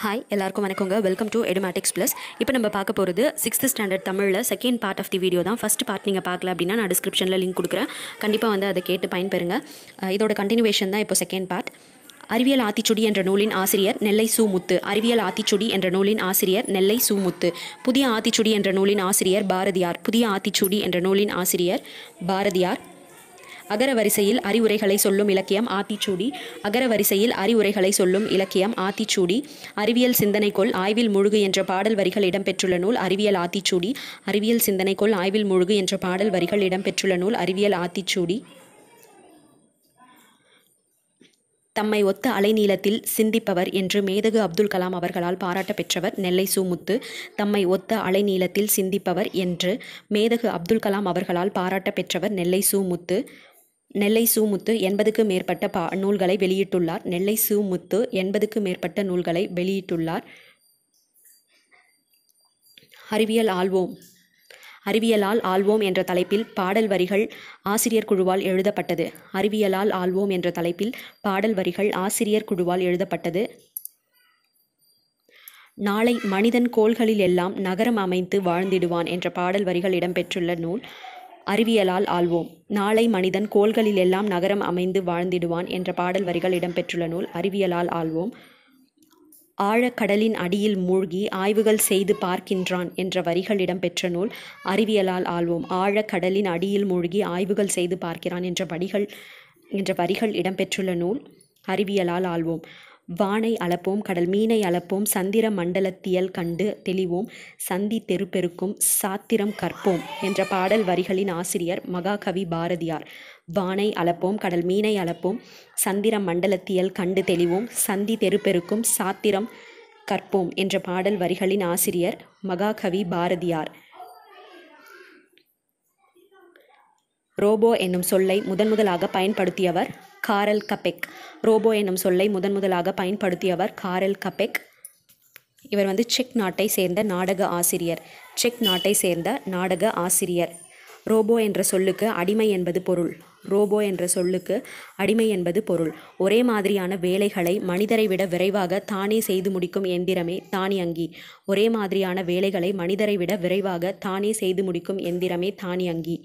hi எல்லாருக்கும் வணக்கங்க welcome to Edumatics plus இப்போ நம்ம பார்க்க போகிறது சிக்ஸ்த் ஸ்டாண்டர்ட் தமிழில் second part of the video தான் ஃபஸ்ட் பார்ட் நீங்கள் பார்க்கல அப்படின்னா நான் டிஸ்கிரிப்ஷனில் லிங்க் கொடுக்குறேன் கண்டிப்பாக வந்து அதை கேட்டு பயன்பெறுங்க அஹ் இதோட கண்டினியூவேஷன் தான் இப்போ செகண்ட் பார்ட் அறிவியல் ஆத்திச்சுடி என்ற நூலின் ஆசிரியர் நெல்லை சு முத்து அறிவியல் ஆத்திச்சுடி என்ற நூலின் ஆசிரியர் நெல்லை சு முத்து புதிய ஆத்திச்சுடி என்ற நூலின் ஆசிரியர் பாரதியார் புதிய ஆத்திச்சுடி என்ற நூலின் ஆசிரியர் பாரதியார் அகர வரிசையில் அறிவுரைகளை சொல்லும் இலக்கியம் ஆத்திச்சூடி அகர வரிசையில் அறிவுரைகளை சொல்லும் இலக்கியம் ஆத்திச்சூடி அறிவியல் சிந்தனைக்குள் ஆய்வில் முழுகு என்ற பாடல் வரிகள் இடம்பெற்றுள்ள நூல் அறிவியல் ஆத்திச்சூடி அறிவியல் சிந்தனைக்குள் ஆய்வில் முழுகு என்ற பாடல் வரிகள் இடம்பெற்றுள்ள நூல் அறிவியல் ஆத்திச்சூடி தம்மை ஒத்த அலைநீளத்தில் சிந்திப்பவர் என்று மேதகு அப்துல் கலாம் அவர்களால் பாராட்ட பெற்றவர் நெல்லை சுமுத்து தம்மை ஒத்த அலைநீளத்தில் சிந்திப்பவர் என்று மேதகு அப்துல் கலாம் அவர்களால் பாராட்ட பெற்றவர் நெல்லை சுமுத்து நெல்லை சுமுத்து எண்பதுக்கு மேற்பட்ட பா நூல்களை வெளியிட்டுள்ளார் நெல்லை சுமுத்து எண்பதுக்கு மேற்பட்ட நூல்களை வெளியிட்டுள்ளார் அறிவியல் ஆள்வோம் அறிவியலால் ஆள்வோம் என்ற தலைப்பில் பாடல் வரிகள் ஆசிரியர் குழுவால் எழுதப்பட்டது அறிவியலால் ஆள்வோம் என்ற தலைப்பில் பாடல் வரிகள் ஆசிரியர் குழுவால் எழுதப்பட்டது நாளை மனிதன் கோள்களில் எல்லாம் நகரம் அமைத்து வாழ்ந்திடுவான் என்ற பாடல் வரிகள் இடம்பெற்றுள்ள நூல் அறிவியலால் ஆள்வோம் நாளை மனிதன் கோள்களில் எல்லாம் நகரம் அமைந்து வாழ்ந்திடுவான் என்ற பாடல் வரிகள் இடம்பெற்றுள்ள நூல் அறிவியலால் ஆள்வோம் ஆழக்கடலின் அடியில் மூழ்கி ஆய்வுகள் செய்து பார்க்கின்றான் என்ற வரிகள் இடம்பெற்ற நூல் அறிவியலால் ஆள்வோம் ஆழக்கடலின் அடியில் மூழ்கி ஆய்வுகள் செய்து பார்க்கிறான் என்ற வரிகள் என்ற வரிகள் இடம்பெற்றுள்ள நூல் அறிவியலால் ஆள்வோம் வானை அளப்போம் கடல் மீனை அளப்போம் சந்திர மண்டலத்தியல் கண்டு தெளிவோம் சந்தி தெருப்பெருக்கும் சாத்திரம் கற்போம் என்ற பாடல் வரிகளின் ஆசிரியர் மகாகவி பாரதியார் வானை அளப்போம் கடல் மீனை அளப்போம் சந்திர மண்டலத்தியல் கண்டு தெளிவோம் சந்தி தெருப்பெருக்கும் சாத்திரம் கற்போம் என்ற பாடல் வரிகளின் ஆசிரியர் மகாகவி பாரதியார் ரோபோ என்னும் சொல்லை முதன் முதலாக பயன்படுத்தியவர் காரல் கபெக் ரோபோ என்னும் சொல்லை முதன் முதலாக பயன்படுத்தியவர் காரல் கபெக் இவர் வந்து செக் நாட்டை சேர்ந்த நாடக ஆசிரியர் செக் நாட்டை சேர்ந்த நாடக ஆசிரியர் ரோபோ என்ற சொல்லுக்கு அடிமை என்பது பொருள் ரோபோ என்ற சொல்லுக்கு அடிமை என்பது பொருள் ஒரே மாதிரியான வேலைகளை மனிதரை விட விரைவாக தானே செய்து முடிக்கும் எந்திரமே தானியங்கி ஒரே மாதிரியான வேலைகளை மனிதரை விட விரைவாக தானே செய்து முடிக்கும் எந்திரமே தானியங்கி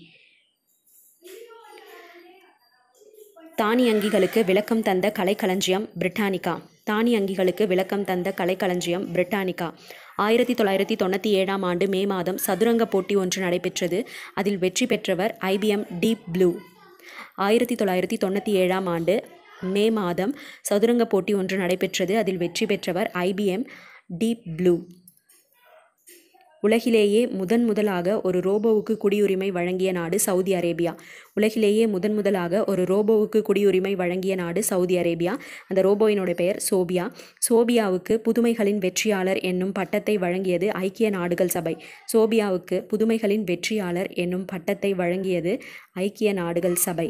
தானியங்கிகளுக்கு விளக்கம் தந்த கலைக்களஞ்சியம் பிரிட்டானிகா தானியங்கிகளுக்கு விளக்கம் தந்த கலைக்களஞ்சியம் பிரிட்டானிகா ஆயிரத்தி தொள்ளாயிரத்தி தொண்ணூற்றி ஏழாம் ஆண்டு மே மாதம் சதுரங்க போட்டி ஒன்று நடைபெற்றது அதில் வெற்றி பெற்றவர் ஐபிஎம் டீப் ப்ளூ ஆயிரத்தி தொள்ளாயிரத்தி தொண்ணூற்றி ஏழாம் ஆண்டு மே மாதம் சதுரங்க போட்டி ஒன்று நடைபெற்றது அதில் வெற்றி பெற்றவர் ஐபிஎம் டீப் ப்ளூ உலகிலேயே முதன் முதலாக ஒரு ரோபோவுக்கு குடியுரிமை வழங்கிய நாடு சவுதி அரேபியா உலகிலேயே முதன் முதலாக ஒரு ரோபோவுக்கு குடியுரிமை வழங்கிய நாடு சவுதி அரேபியா அந்த ரோபோவினுடைய பெயர் சோபியா சோபியாவுக்கு புதுமைகளின் வெற்றியாளர் என்னும் பட்டத்தை வழங்கியது ஐக்கிய நாடுகள் சபை சோபியாவுக்கு புதுமைகளின் வெற்றியாளர் என்னும் பட்டத்தை வழங்கியது ஐக்கிய நாடுகள் சபை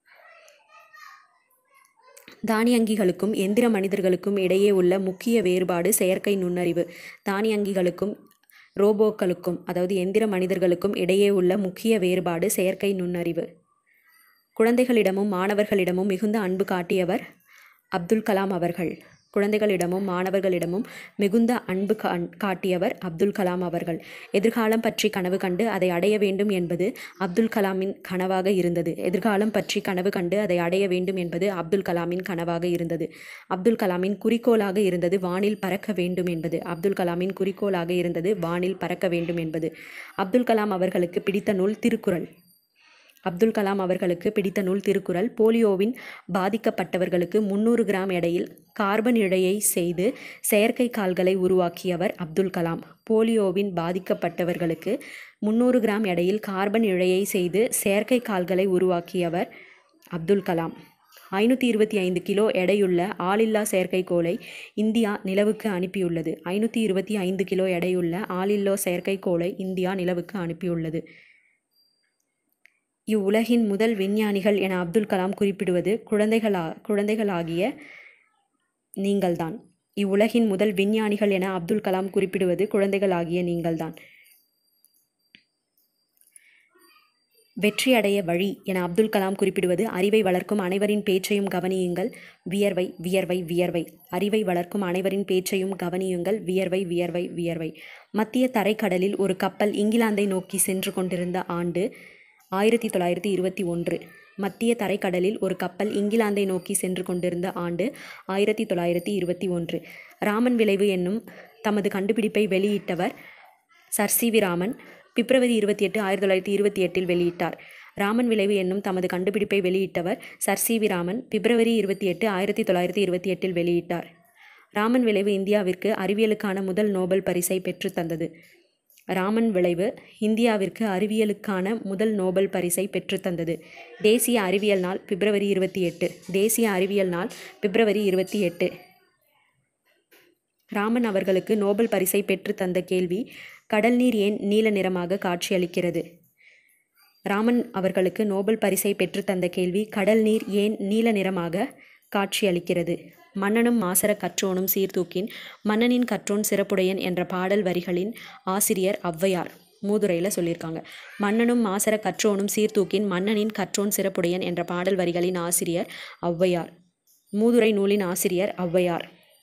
தானியங்கிகளுக்கும் எந்திர மனிதர்களுக்கும் இடையே உள்ள முக்கிய வேறுபாடு செயற்கை நுண்ணறிவு தானியங்கிகளுக்கும் ரோபோக்களுக்கும் அதாவது எந்திர மனிதர்களுக்கும் இடையே உள்ள முக்கிய வேறுபாடு செயற்கை நுண்ணறிவு குழந்தைகளிடமும் மாணவர்களிடமும் மிகுந்த அன்பு காட்டியவர் அப்துல் கலாம் அவர்கள் குழந்தைகளிடமும் மாணவர்களிடமும் மிகுந்த அன்பு காட்டியவர் அப்துல் கலாம் அவர்கள் எதிர்காலம் பற்றி கனவு கண்டு அதை அடைய வேண்டும் என்பது அப்துல் கலாமின் கனவாக இருந்தது எதிர்காலம் பற்றி கனவு கண்டு அதை அடைய வேண்டும் என்பது அப்துல் கலாமின் கனவாக இருந்தது அப்துல் கலாமின் குறிக்கோளாக இருந்தது வானில் பறக்க வேண்டும் என்பது அப்துல் கலாமின் குறிக்கோளாக இருந்தது வானில் பறக்க வேண்டும் என்பது அப்துல் கலாம் அவர்களுக்கு பிடித்த நூல் திருக்குறள் அப்துல் கலாம் அவர்களுக்கு பிடித்த நூல் திருக்குறள் போலியோவின் பாதிக்கப்பட்டவர்களுக்கு முன்னூறு கிராம் எடையில் கார்பன் இழையை செய்து செயற்கை கால்களை உருவாக்கியவர் அப்துல் கலாம் போலியோவின் பாதிக்கப்பட்டவர்களுக்கு முன்னூறு கிராம் எடையில் கார்பன் இழையை செய்து செயற்கை கால்களை உருவாக்கியவர் அப்துல் கலாம் ஐநூற்றி இருபத்தி ஐந்து கிலோ எடையுள்ள ஆளில்லா செயற்கைக்கோளை இந்தியா நிலவுக்கு அனுப்பியுள்ளது ஐநூற்றி இருபத்தி ஐந்து கிலோ எடையுள்ள ஆளில்லா செயற்கைக்கோளை இந்தியா நிலவுக்கு அனுப்பியுள்ளது இவ்வுலகின் முதல் விஞ்ஞானிகள் என அப்துல் கலாம் குறிப்பிடுவது குழந்தைகளா குழந்தைகளாகிய நீங்கள்தான் இவ்வுலகின் முதல் விஞ்ஞானிகள் என அப்துல் கலாம் குறிப்பிடுவது குழந்தைகளாகிய நீங்கள்தான் வெற்றி அடைய வழி என அப்துல் கலாம் குறிப்பிடுவது அறிவை வளர்க்கும் அனைவரின் பேச்சையும் கவனியுங்கள் வியர்வை வியர்வை வியர்வை அறிவை வளர்க்கும் அனைவரின் பேச்சையும் கவனியுங்கள் வியர்வை வியர்வை வியர்வை மத்திய தரைக்கடலில் ஒரு கப்பல் இங்கிலாந்தை நோக்கி சென்று கொண்டிருந்த ஆண்டு ஆயிரத்தி தொள்ளாயிரத்தி இருபத்தி ஒன்று மத்திய தரைக்கடலில் ஒரு கப்பல் இங்கிலாந்தை நோக்கி சென்று கொண்டிருந்த ஆண்டு ஆயிரத்தி தொள்ளாயிரத்தி இருபத்தி ஒன்று ராமன் விளைவு என்னும் தமது கண்டுபிடிப்பை வெளியிட்டவர் சர் சி வி ராமன் பிப்ரவரி இருபத்தி எட்டு ஆயிரத்தி தொள்ளாயிரத்தி இருபத்தி எட்டில் வெளியிட்டார் ராமன் விளைவு என்னும் தமது கண்டுபிடிப்பை வெளியிட்டவர் சர் சி வி ராமன் பிப்ரவரி இருபத்தி எட்டு ஆயிரத்தி தொள்ளாயிரத்தி இருபத்தி எட்டில் வெளியிட்டார் ராமன் விளைவு இந்தியாவிற்கு அறிவியலுக்கான முதல் நோபல் பரிசை பெற்றுத் தந்தது ராமன் விளைவு இந்தியாவிற்கு அறிவியலுக்கான முதல் நோபல் பரிசை பெற்றுத்தந்தது தேசிய அறிவியல் நாள் பிப்ரவரி இருபத்தி எட்டு தேசிய அறிவியல் நாள் பிப்ரவரி இருபத்தி எட்டு ராமன் அவர்களுக்கு நோபல் பரிசை பெற்றுத் தந்த கேள்வி கடல் நீர் ஏன் நீல நிறமாக காட்சியளிக்கிறது ராமன் அவர்களுக்கு நோபல் பரிசை பெற்றுத் தந்த கேள்வி கடல் நீர் ஏன் நீல நிறமாக காட்சியளிக்கிறது மன்னனும் மாசற கற்றோனும் சீர்தூக்கின் மன்னனின் கற்றோன் சிறப்புடையன் என்ற பாடல் வரிகளின் ஆசிரியர் ஔவையார் மூதுரையில் சொல்லியிருக்காங்க மன்னனும் மாசற கற்றோனும் சீர்தூக்கின் மன்னனின் கற்றோன் சிறப்புடையன் என்ற பாடல் வரிகளின் ஆசிரியர் ஔவையார் மூதுரை நூலின் ஆசிரியர் ஔவையார்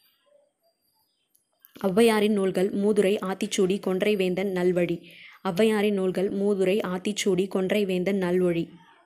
ஔவையாரின் நூல்கள் மூதுரை ஆத்திச்சூடி கொன்றைவேந்தன் நல்வழி ஔவையாரின் நூல்கள் மூதுரை ஆத்திச்சூடி கொன்றைவேந்தன் நல்வழி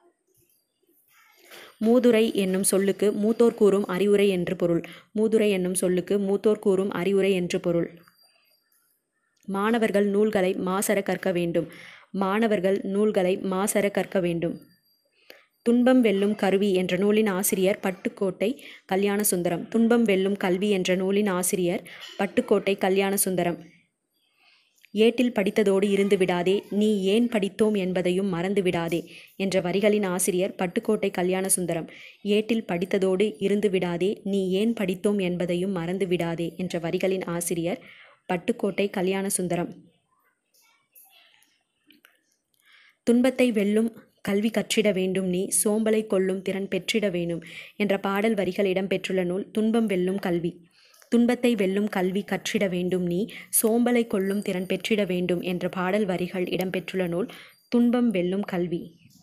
மூதுரை என்னும் சொல்லுக்கு மூத்தோர் கூறும் அறிவுரை என்று பொருள் மூதுரை என்னும் சொல்லுக்கு மூத்தோர் கூறும் அறிவுரை என்று பொருள் மாணவர்கள் நூல்களை மாசற கற்க வேண்டும் மாணவர்கள் நூல்களை மாசற கற்க வேண்டும் துன்பம் வெல்லும் கருவி என்ற நூலின் ஆசிரியர் பட்டுக்கோட்டை கல்யாண சுந்தரம் துன்பம் வெல்லும் கல்வி என்ற நூலின் ஆசிரியர் பட்டுக்கோட்டை கல்யாண சுந்தரம் ஏட்டில் படித்ததோடு இருந்து விடாதே நீ ஏன் படித்தோம் என்பதையும் மறந்து விடாதே என்ற வரிகளின் ஆசிரியர் பட்டுக்கோட்டை கல்யாண சுந்தரம் ஏட்டில் படித்ததோடு இருந்து விடாதே நீ ஏன் படித்தோம் என்பதையும் மறந்து விடாதே என்ற வரிகளின் ஆசிரியர் பட்டுக்கோட்டை கல்யாண சுந்தரம் துன்பத்தை வெல்லும் கல்வி கற்றிட வேண்டும் நீ சோம்பலை கொள்ளும் திறன் பெற்றிட வேணும் என்ற பாடல் வரிகள் இடம்பெற்றுள்ள நூல் துன்பம் வெல்லும் கல்வி துன்பத்தை வெல்லும் கல்வி கற்றிட வேண்டும் நீ சோம்பலை கொள்ளும் திறன் பெற்றிட வேண்டும் என்ற பாடல் வரிகள் இடம்பெற்றுள்ள நூல் துன்பம் வெல்லும் கல்வி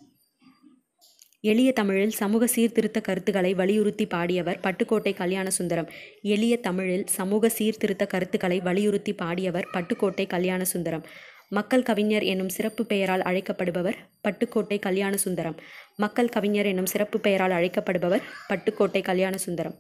எளிய தமிழில் சமூக சீர்திருத்த கருத்துக்களை வலியுறுத்தி பாடியவர் பட்டுக்கோட்டை கல்யாண சுந்தரம் எளிய தமிழில் சமூக சீர்திருத்த கருத்துக்களை வலியுறுத்தி பாடியவர் பட்டுக்கோட்டை கல்யாண சுந்தரம் மக்கள் கவிஞர் என்னும் சிறப்பு பெயரால் அழைக்கப்படுபவர் பட்டுக்கோட்டை கல்யாண சுந்தரம் மக்கள் கவிஞர் என்னும் சிறப்பு பெயரால் அழைக்கப்படுபவர் பட்டுக்கோட்டை கல்யாண சுந்தரம்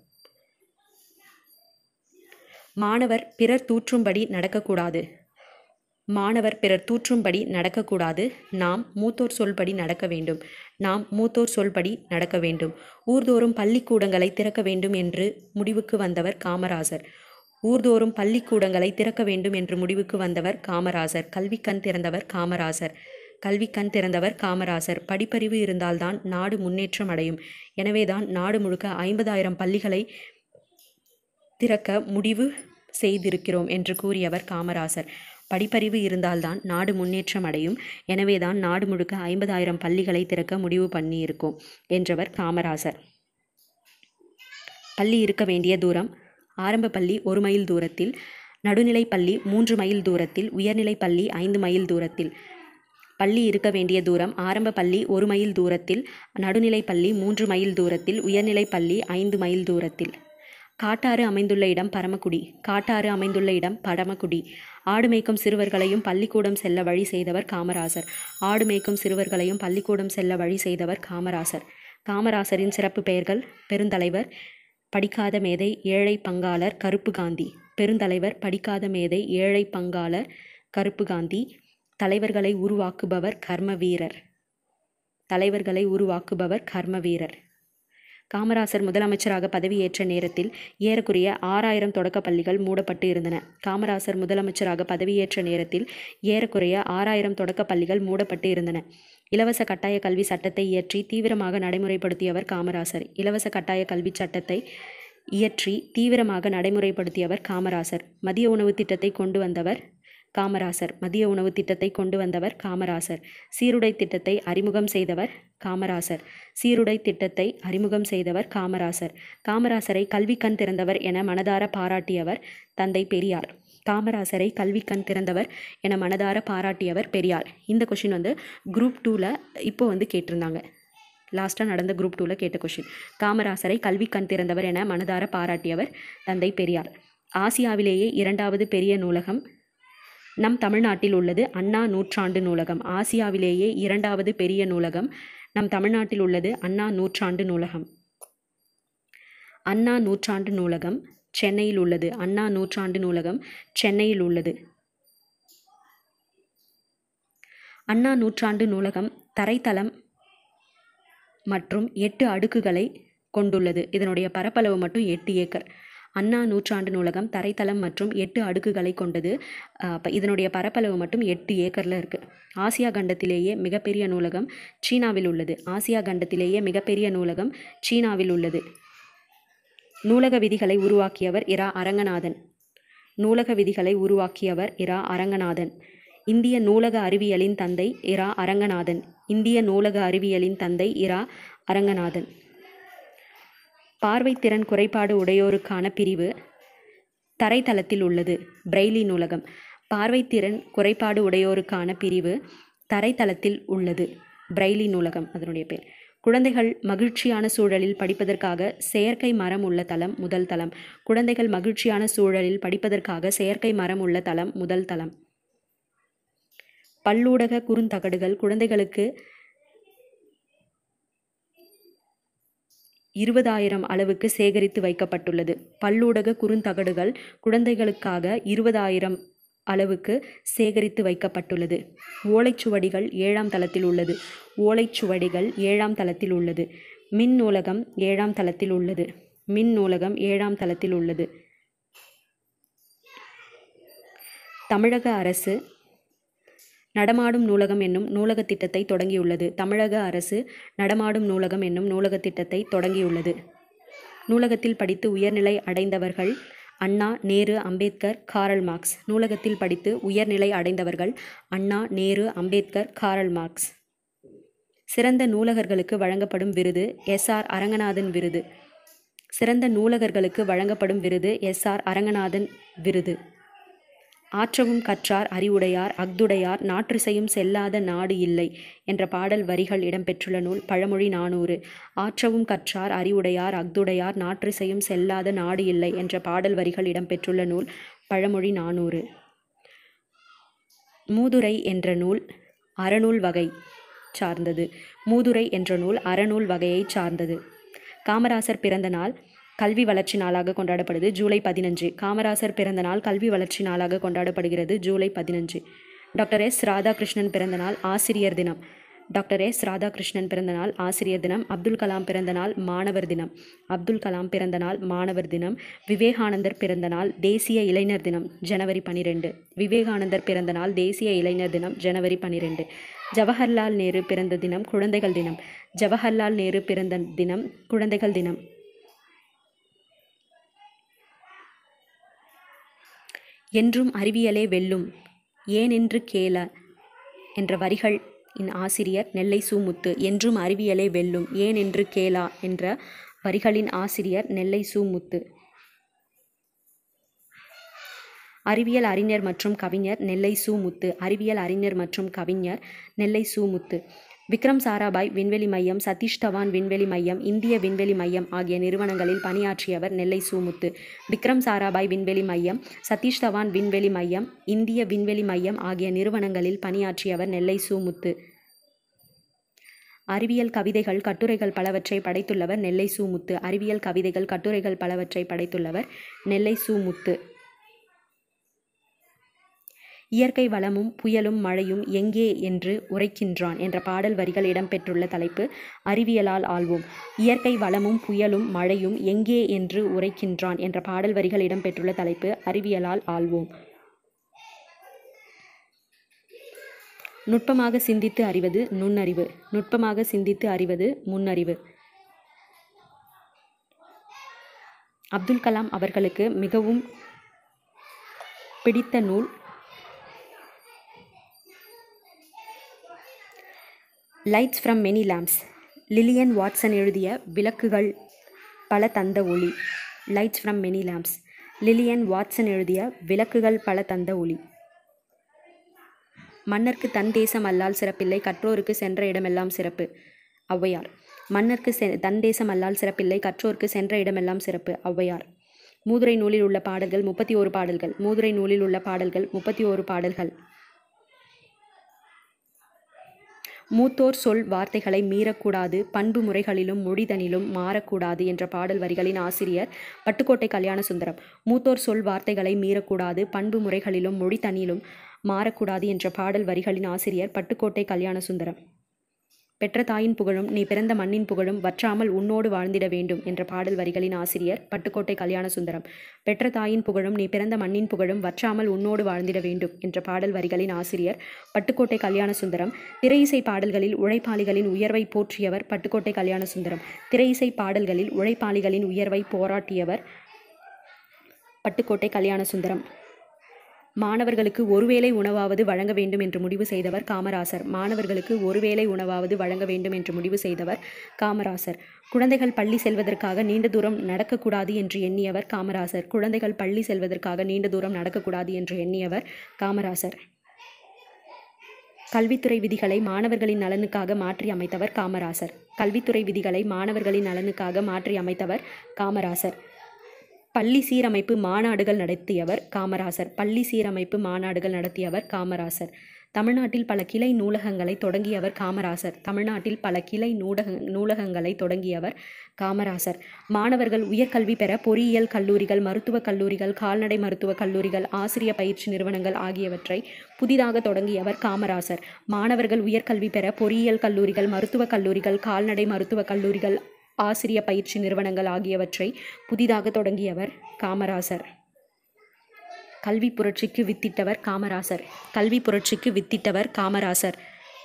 மாணவர் பிறர் தூற்றும்படி நடக்கக்கூடாது மாணவர் பிறர் தூற்றும்படி நடக்கக்கூடாது நாம் மூத்தோர் சொல்படி நடக்க வேண்டும் நாம் மூத்தோர் சொல்படி நடக்க வேண்டும் ஊர்தோறும் பள்ளிக்கூடங்களை திறக்க வேண்டும் என்று முடிவுக்கு வந்தவர் காமராசர் ஊர்தோறும் பள்ளிக்கூடங்களை திறக்க வேண்டும் என்று முடிவுக்கு வந்தவர் காமராசர் கல்வி கண் திறந்தவர் காமராசர் கல்வி கண் திறந்தவர் காமராசர் படிப்பறிவு இருந்தால்தான் நாடு முன்னேற்றம் அடையும் எனவேதான் நாடு முழுக்க ஐம்பதாயிரம் பள்ளிகளை திறக்க முடிவு செய்திருக்கிறோம் என்று கூறியவர் காமராசர் படிப்பறிவு இருந்தால்தான் நாடு முன்னேற்றம் அடையும் எனவேதான் நாடு முழுக்க ஐம்பதாயிரம் பள்ளிகளை திறக்க முடிவு பண்ணியிருக்கோம் என்றவர் காமராசர் பள்ளி இருக்க வேண்டிய தூரம் ஆரம்ப பள்ளி ஒரு மைல் தூரத்தில் நடுநிலைப் பள்ளி மூன்று மைல் தூரத்தில் உயர்நிலைப் பள்ளி ஐந்து மைல் தூரத்தில் பள்ளி இருக்க வேண்டிய தூரம் ஆரம்ப பள்ளி ஒரு மைல் தூரத்தில் நடுநிலைப் பள்ளி மூன்று மைல் தூரத்தில் உயர்நிலைப் பள்ளி ஐந்து மைல் தூரத்தில் காட்டாறு அமைந்துள்ள இடம் பரமக்குடி காட்டாறு அமைந்துள்ள இடம் பரமக்குடி ஆடு மேய்க்கும் சிறுவர்களையும் பள்ளிக்கூடம் செல்ல வழி செய்தவர் காமராசர் ஆடு மேய்க்கும் சிறுவர்களையும் பள்ளிக்கூடம் செல்ல வழி செய்தவர் காமராசர் காமராசரின் சிறப்பு பெயர்கள் பெருந்தலைவர் படிக்காத மேதை ஏழை பங்காளர் கருப்பு காந்தி பெருந்தலைவர் படிக்காத மேதை ஏழை பங்காளர் கருப்பு காந்தி தலைவர்களை உருவாக்குபவர் கர்ம வீரர் தலைவர்களை உருவாக்குபவர் கர்ம வீரர் காமராசர் முதலமைச்சராக பதவியேற்ற நேரத்தில் ஏறக்குறைய ஆறாயிரம் தொடக்க பள்ளிகள் மூடப்பட்டு இருந்தன காமராசர் முதலமைச்சராக பதவியேற்ற நேரத்தில் ஏறக்குறைய ஆறாயிரம் தொடக்க பள்ளிகள் மூடப்பட்டு இருந்தன இலவச கட்டாய கல்வி சட்டத்தை இயற்றி தீவிரமாக நடைமுறைப்படுத்தியவர் காமராசர் இலவச கட்டாய கல்வி சட்டத்தை இயற்றி தீவிரமாக நடைமுறைப்படுத்தியவர் காமராசர் மதிய உணவு திட்டத்தை கொண்டு வந்தவர் காமராசர் மதிய உணவு திட்டத்தை கொண்டு வந்தவர் காமராசர் சீருடை திட்டத்தை அறிமுகம் செய்தவர் காமராசர் சீருடை திட்டத்தை அறிமுகம் செய்தவர் காமராசர் காமராசரை கல்வி கண் திறந்தவர் என மனதார பாராட்டியவர் தந்தை பெரியார் காமராசரை கல்வி கண் திறந்தவர் என மனதார பாராட்டியவர் பெரியார் இந்த கொஷின் வந்து குரூப் டூவில் இப்போ வந்து கேட்டிருந்தாங்க லாஸ்ட்டாக நடந்த குரூப் டூவில் கேட்ட கொஷின் காமராசரை கல்வி கண் திறந்தவர் என மனதார பாராட்டியவர் தந்தை பெரியார் ஆசியாவிலேயே இரண்டாவது பெரிய நூலகம் நம் தமிழ்நாட்டில் உள்ளது அண்ணா நூற்றாண்டு நூலகம் ஆசியாவிலேயே இரண்டாவது பெரிய நூலகம் நம் தமிழ்நாட்டில் உள்ளது அண்ணா நூற்றாண்டு நூலகம் அண்ணா நூற்றாண்டு நூலகம் சென்னையில் உள்ளது அண்ணா நூற்றாண்டு நூலகம் சென்னையில் உள்ளது அண்ணா நூற்றாண்டு நூலகம் தரைத்தளம் மற்றும் எட்டு அடுக்குகளை கொண்டுள்ளது இதனுடைய பரப்பளவு மட்டும் எட்டு ஏக்கர் அண்ணா நூற்றாண்டு நூலகம் தரைத்தளம் மற்றும் எட்டு அடுக்குகளை கொண்டது அப்போ இதனுடைய பரப்பளவு மட்டும் எட்டு ஏக்கரில் இருக்குது ஆசியா கண்டத்திலேயே மிகப்பெரிய நூலகம் சீனாவில் உள்ளது ஆசியா கண்டத்திலேயே மிகப்பெரிய நூலகம் சீனாவில் உள்ளது நூலக விதிகளை உருவாக்கியவர் இரா அரங்கநாதன் நூலக விதிகளை உருவாக்கியவர் இரா அரங்கநாதன் இந்திய நூலக அறிவியலின் தந்தை இரா அரங்கநாதன் இந்திய நூலக அறிவியலின் தந்தை இரா அரங்கநாதன் பார்வைத்திறன் குறைபாடு உடையோருக்கான பிரிவு தரைத்தளத்தில் உள்ளது பிரெய்லி நூலகம் பார்வைத்திறன் குறைபாடு உடையோருக்கான பிரிவு தரைத்தளத்தில் உள்ளது பிரெய்லி நூலகம் அதனுடைய பேர் குழந்தைகள் மகிழ்ச்சியான சூழலில் படிப்பதற்காக செயற்கை மரம் உள்ள தளம் முதல் தளம் குழந்தைகள் மகிழ்ச்சியான சூழலில் படிப்பதற்காக செயற்கை மரம் உள்ள தளம் முதல் தளம் பல்லூடக குறுந்தகடுகள் குழந்தைகளுக்கு இருபதாயிரம் அளவுக்கு சேகரித்து வைக்கப்பட்டுள்ளது பல்லூடக குறுந்தகடுகள் குழந்தைகளுக்காக இருபதாயிரம் அளவுக்கு சேகரித்து வைக்கப்பட்டுள்ளது ஓலைச்சுவடிகள் ஏழாம் தளத்தில் உள்ளது ஓலைச்சுவடிகள் ஏழாம் தளத்தில் உள்ளது மின் நூலகம் ஏழாம் தளத்தில் உள்ளது மின் நூலகம் ஏழாம் தளத்தில் உள்ளது தமிழக அரசு நடமாடும் நூலகம் என்னும் நூலக திட்டத்தை தொடங்கியுள்ளது தமிழக அரசு நடமாடும் நூலகம் என்னும் நூலக திட்டத்தை தொடங்கியுள்ளது நூலகத்தில் படித்து உயர்நிலை அடைந்தவர்கள் அண்ணா நேரு அம்பேத்கர் காரல் மார்க்ஸ் நூலகத்தில் படித்து உயர்நிலை அடைந்தவர்கள் அண்ணா நேரு அம்பேத்கர் காரல் மார்க்ஸ் சிறந்த நூலகர்களுக்கு வழங்கப்படும் விருது எஸ் ஆர் அரங்கநாதன் விருது சிறந்த நூலகர்களுக்கு வழங்கப்படும் விருது எஸ் ஆர் அரங்கநாதன் விருது ஆற்றவும் கற்றார் அறிவுடையார் அக்துடையார் நாற்றிசையும் செல்லாத நாடு இல்லை என்ற பாடல் வரிகள் இடம்பெற்றுள்ள நூல் பழமொழி நானூறு ஆற்றவும் கற்றார் அறிவுடையார் அக்துடையார் நாற்றிசையும் செல்லாத நாடு இல்லை என்ற பாடல் வரிகள் இடம்பெற்றுள்ள நூல் பழமொழி நானூறு மூதுரை என்ற நூல் அறநூல் வகை சார்ந்தது மூதுரை என்ற நூல் அறநூல் வகையை சார்ந்தது காமராசர் பிறந்த நாள் கல்வி வளர்ச்சி நாளாக கொண்டாடப்படுது ஜூலை பதினஞ்சு காமராசர் பிறந்த நாள் கல்வி வளர்ச்சி நாளாக கொண்டாடப்படுகிறது ஜூலை பதினஞ்சு டாக்டர் எஸ் ராதாகிருஷ்ணன் பிறந்த நாள் ஆசிரியர் தினம் டாக்டர் எஸ் ராதாகிருஷ்ணன் பிறந்த நாள் ஆசிரியர் தினம் அப்துல் கலாம் பிறந்த நாள் மாணவர் தினம் அப்துல் கலாம் பிறந்த நாள் மாணவர் தினம் விவேகானந்தர் பிறந்த நாள் தேசிய இளைஞர் தினம் ஜனவரி பனிரெண்டு விவேகானந்தர் பிறந்த நாள் தேசிய இளைஞர் தினம் ஜனவரி பனிரெண்டு ஜவஹர்லால் நேரு பிறந்த தினம் குழந்தைகள் தினம் ஜவஹர்லால் நேரு பிறந்த தினம் குழந்தைகள் தினம் என்றும் அறிவியலே வெல்லும் ஏனென்று கேள என்ற வரிகள் இன் ஆசிரியர் நெல்லை சூமுத்து என்றும் அறிவியலே வெல்லும் ஏனென்று கேளா என்ற வரிகளின் ஆசிரியர் நெல்லை சூமுத்து அறிவியல் அறிஞர் மற்றும் கவிஞர் நெல்லை சூமுத்து அறிவியல் அறிஞர் மற்றும் கவிஞர் நெல்லை சூமுத்து விக்ரம் சாராபாய் விண்வெளி மையம் சதீஷ் தவான் விண்வெளி மையம் இந்திய விண்வெளி மையம் ஆகிய நிறுவனங்களில் பணியாற்றியவர் நெல்லை சூமுத்து விக்ரம் சாராபாய் விண்வெளி மையம் சதீஷ் தவான் விண்வெளி மையம் இந்திய விண்வெளி மையம் ஆகிய நிறுவனங்களில் பணியாற்றியவர் நெல்லை சூமுத்து அறிவியல் கவிதைகள் கட்டுரைகள் பலவற்றை படைத்துள்ளவர் நெல்லை சூமுத்து அறிவியல் கவிதைகள் கட்டுரைகள் பலவற்றை படைத்துள்ளவர் நெல்லை சூமுத்து இயற்கை வளமும் புயலும் மழையும் எங்கே என்று உரைக்கின்றான் என்ற பாடல் வரிகள் இடம்பெற்றுள்ள தலைப்பு அறிவியலால் ஆள்வோம் இயற்கை வளமும் புயலும் மழையும் எங்கே என்று உரைக்கின்றான் என்ற பாடல் வரிகள் இடம்பெற்றுள்ள தலைப்பு அறிவியலால் ஆள்வோம் நுட்பமாக சிந்தித்து அறிவது நுண்ணறிவு நுட்பமாக சிந்தித்து அறிவது முன்னறிவு அப்துல் கலாம் அவர்களுக்கு மிகவும் பிடித்த நூல் lights from many lamps Lilian Watson எழுதிய விளக்குகள் பல தந்த ஒளி lights from many lamps Lilian Watson எழுதிய விளக்குகள் பல தந்த ஒளி மன்னர்க்கு தன் தேசம் அல்லால் சிறப்பில்லை கற்றோருக்கு சென்ற இடமெல்லாம் சிறப்பு ஔவையார் மன்னர்க்கு செ தன் தேசம் அல்லால் சிறப்பில்லை கற்றோருக்கு சென்ற இடமெல்லாம் சிறப்பு ஔவையார் மூதுரை நூலில் உள்ள பாடல்கள் முப்பத்தி ஓரு பாடல்கள் மூதுரை நூலில் உள்ள பாடல்கள் முப்பத்தி ஓரு பாடல்கள் மூத்தோர் சொல் வார்த்தைகளை மீறக்கூடாது பண்பு முறைகளிலும் மொழிதனிலும் மாறக்கூடாது என்ற பாடல் வரிகளின் ஆசிரியர் பட்டுக்கோட்டை கல்யாண சுந்தரம் மூத்தோர் சொல் வார்த்தைகளை மீறக்கூடாது பண்பு முறைகளிலும் மொழிதனிலும் மாறக்கூடாது என்ற பாடல் வரிகளின் ஆசிரியர் பட்டுக்கோட்டை கல்யாண சுந்தரம் பெற்ற தாயின் புகழும் நீ பிறந்த மண்ணின் புகழும் வற்றாமல் உன்னோடு வாழ்ந்திட வேண்டும் என்ற பாடல் வரிகளின் ஆசிரியர் பட்டுக்கோட்டை கல்யாண சுந்தரம் பெற்ற தாயின் புகழும் நீ பிறந்த மண்ணின் புகழும் வற்றாமல் உன்னோடு வாழ்ந்திட வேண்டும் என்ற பாடல் வரிகளின் ஆசிரியர் பட்டுக்கோட்டை கல்யாண சுந்தரம் திரையிசை பாடல்களில் உழைப்பாளிகளின் உயர்வை போற்றியவர் பட்டுக்கோட்டை கல்யாண சுந்தரம் திரையிசை பாடல்களில் உழைப்பாளிகளின் உயர்வை போராட்டியவர் பட்டுக்கோட்டை கல்யாண சுந்தரம் மாணவர்களுக்கு ஒருவேளை உணவாவது வழங்க வேண்டும் என்று முடிவு செய்தவர் காமராசர் மாணவர்களுக்கு ஒருவேளை உணவாவது வழங்க வேண்டும் என்று முடிவு செய்தவர் காமராசர் குழந்தைகள் பள்ளி செல்வதற்காக நீண்ட தூரம் நடக்கக்கூடாது என்று எண்ணியவர் காமராசர் குழந்தைகள் பள்ளி செல்வதற்காக நீண்ட தூரம் நடக்கக்கூடாது என்று எண்ணியவர் காமராசர் கல்வித்துறை விதிகளை மாணவர்களின் நலனுக்காக மாற்றி அமைத்தவர் காமராசர் கல்வித்துறை விதிகளை மாணவர்களின் நலனுக்காக மாற்றி அமைத்தவர் காமராசர் பள்ளி சீரமைப்பு மாநாடுகள் நடத்தியவர் காமராசர் பள்ளி சீரமைப்பு மாநாடுகள் நடத்தியவர் காமராசர் தமிழ்நாட்டில் பல கிளை நூலகங்களை தொடங்கியவர் காமராசர் தமிழ்நாட்டில் பல கிளை நூலக நூலகங்களை தொடங்கியவர் காமராசர் மாணவர்கள் உயர்கல்வி பெற பொறியியல் கல்லூரிகள் மருத்துவக் கல்லூரிகள் கால்நடை மருத்துவக் கல்லூரிகள் ஆசிரிய பயிற்சி நிறுவனங்கள் ஆகியவற்றை புதிதாக தொடங்கியவர் காமராசர் மாணவர்கள் உயர்கல்வி பெற பொறியியல் கல்லூரிகள் மருத்துவக் கல்லூரிகள் கால்நடை மருத்துவக் கல்லூரிகள் ஆசிரிய பயிற்சி நிறுவனங்கள் ஆகியவற்றை புதிதாக தொடங்கியவர் காமராசர் கல்வி புரட்சிக்கு வித்திட்டவர் காமராசர் கல்வி புரட்சிக்கு வித்திட்டவர் காமராசர்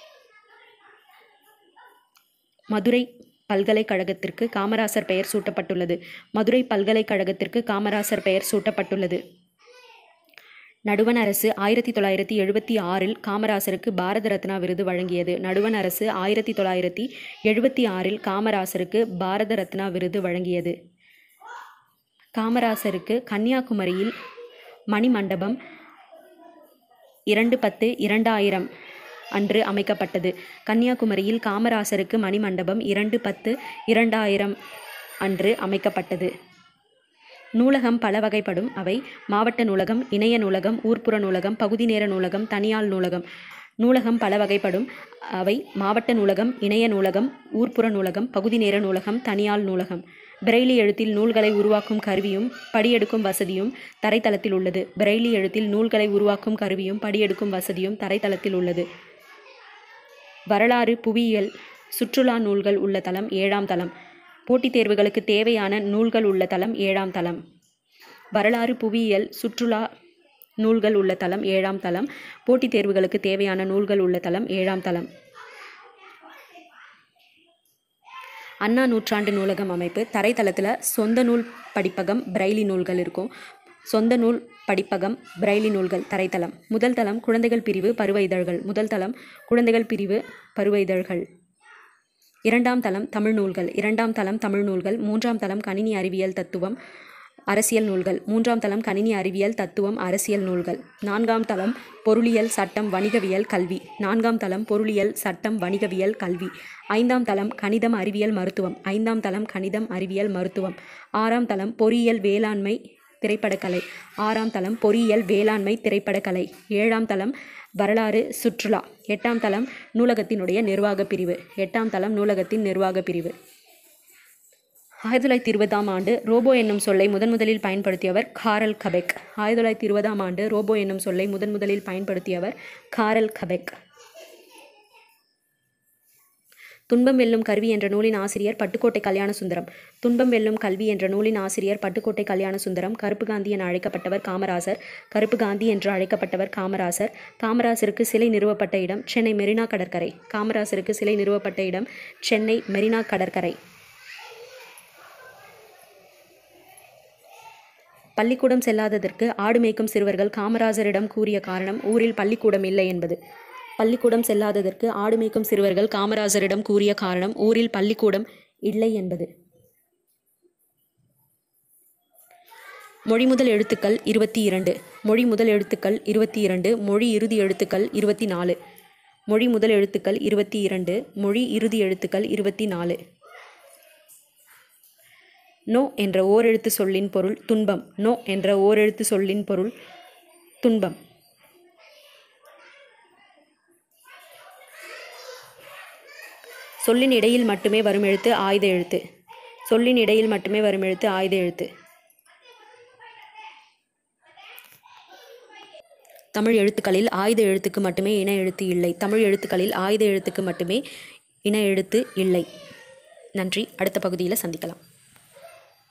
மதுரை பல்கலைக்கழகத்திற்கு காமராசர் பெயர் சூட்டப்பட்டுள்ளது மதுரை பல்கலைக்கழகத்திற்கு காமராசர் பெயர் சூட்டப்பட்டுள்ளது நடுவண் அரசு ஆயிரத்தி தொள்ளாயிரத்தி எழுபத்தி ஆறில் காமராசருக்கு பாரத ரத்னா விருது வழங்கியது நடுவண் அரசு ஆயிரத்தி தொள்ளாயிரத்தி எழுபத்தி ஆறில் காமராசருக்கு பாரத ரத்னா விருது வழங்கியது காமராசருக்கு கன்னியாகுமரியில் மணிமண்டபம் இரண்டு பத்து இரண்டாயிரம் அன்று அமைக்கப்பட்டது கன்னியாகுமரியில் காமராசருக்கு மணிமண்டபம் இரண்டு பத்து இரண்டாயிரம் அன்று அமைக்கப்பட்டது நூலகம் பல வகைப்படும் அவை மாவட்ட நூலகம் இணைய நூலகம் ஊர்ப்புற நூலகம் பகுதி நேர நூலகம் தனியால் நூலகம் நூலகம் பல வகைப்படும் அவை மாவட்ட நூலகம் இணைய நூலகம் ஊர்ப்புற நூலகம் பகுதி நேர நூலகம் தனியால் நூலகம் பிரெய்லி எழுத்தில் நூல்களை உருவாக்கும் கருவியும் படியெடுக்கும் வசதியும் தரைத்தளத்தில் உள்ளது பிரெய்லி எழுத்தில் நூல்களை உருவாக்கும் கருவியும் படியெடுக்கும் வசதியும் தரைத்தளத்தில் உள்ளது வரலாறு புவியியல் சுற்றுலா நூல்கள் உள்ள தளம் ஏழாம் தளம் போட்டித் தேர்வுகளுக்கு தேவையான நூல்கள் உள்ள தளம் ஏழாம் தளம் வரலாறு புவியியல் சுற்றுலா நூல்கள் உள்ள தளம் ஏழாம் தளம் போட்டித் தேர்வுகளுக்கு தேவையான நூல்கள் உள்ள தளம் ஏழாம் தளம் அண்ணா நூற்றாண்டு நூலகம் அமைப்பு தரைத்தளத்தில் சொந்த நூல் படிப்பகம் பிரைலி நூல்கள் இருக்கும் சொந்த நூல் படிப்பகம் பிரைலி நூல்கள் தரைத்தளம் முதல் தளம் குழந்தைகள் பிரிவு பருவ இதழ்கள் முதல் தளம் குழந்தைகள் பிரிவு பருவ இதழ்கள் இரண்டாம் தளம் தமிழ் நூல்கள் இரண்டாம் தளம் தமிழ் நூல்கள் மூன்றாம் தளம் கணினி அறிவியல் தத்துவம் அரசியல் நூல்கள் மூன்றாம் தளம் கணினி அறிவியல் தத்துவம் அரசியல் நூல்கள் நான்காம் தளம் பொருளியல் சட்டம் வணிகவியல் கல்வி நான்காம் தளம் பொருளியல் சட்டம் வணிகவியல் கல்வி ஐந்தாம் தளம் கணிதம் அறிவியல் மருத்துவம் ஐந்தாம் தளம் கணிதம் அறிவியல் மருத்துவம் ஆறாம் தளம் பொறியியல் வேளாண்மை திரைப்படக்கலை ஆறாம் தளம் பொறியியல் வேளாண்மை திரைப்படக்கலை ஏழாம் தளம் வரலாறு சுற்றுலா எட்டாம் தளம் நூலகத்தினுடைய நிர்வாக பிரிவு எட்டாம் தளம் நூலகத்தின் நிர்வாக பிரிவு ஆயிரத்தி தொள்ளாயிரத்தி இருபதாம் ஆண்டு ரோபோ என்னும் சொல்லை முதன் முதலில் பயன்படுத்தியவர் காரல் கபெக் ஆயிரத்தி தொள்ளாயிரத்தி இருபதாம் ஆண்டு ரோபோ என்னும் சொல்லை முதன் முதலில் பயன்படுத்தியவர் காரல் கபெக் துன்பம் வெல்லும் கருவி என்ற நூலின் ஆசிரியர் பட்டுக்கோட்டை கல்யாண சுந்தரம் துன்பம் வெல்லும் கல்வி என்ற நூலின் ஆசிரியர் பட்டுக்கோட்டை கல்யாண சுந்தரம் கருப்பு காந்தி என அழைக்கப்பட்டவர் காமராசர் கருப்பு காந்தி என்று அழைக்கப்பட்டவர் காமராசர் காமராசருக்கு சிலை நிறுவப்பட்ட இடம் சென்னை மெரினா கடற்கரை காமராசருக்கு சிலை நிறுவப்பட்ட இடம் சென்னை மெரினா கடற்கரை பள்ளிக்கூடம் செல்லாததற்கு ஆடு மேய்க்கும் சிறுவர்கள் காமராஜரிடம் கூறிய காரணம் ஊரில் பள்ளிக்கூடம் இல்லை என்பது பள்ளிக்கூடம் செல்லாததற்கு ஆடு மேய்க்கும் சிறுவர்கள் காமராஜரிடம் கூறிய காரணம் ஊரில் பள்ளிக்கூடம் இல்லை என்பது மொழி முதல் எழுத்துக்கள் இருபத்தி இரண்டு மொழி முதல் எழுத்துக்கள் இருபத்தி இரண்டு மொழி இறுதி எழுத்துக்கள் இருபத்தி நாலு மொழி முதல் எழுத்துக்கள் இருபத்தி இரண்டு மொழி இறுதி எழுத்துக்கள் இருபத்தி நாலு நோ என்ற ஓரெழுத்து சொல்லின் பொருள் துன்பம் நோ என்ற ஓரெழுத்து சொல்லின் பொருள் துன்பம் சொல்லின் இடையில் மட்டுமே வரும் எழுத்து ஆயுத எழுத்து சொல்லின் இடையில் மட்டுமே வரும் எழுத்து ஆயுத எழுத்து தமிழ் எழுத்துக்களில் ஆயுத எழுத்துக்கு மட்டுமே இன எழுத்து இல்லை தமிழ் எழுத்துக்களில் ஆயுத எழுத்துக்கு மட்டுமே இன எழுத்து இல்லை நன்றி அடுத்த பகுதியில் சந்திக்கலாம்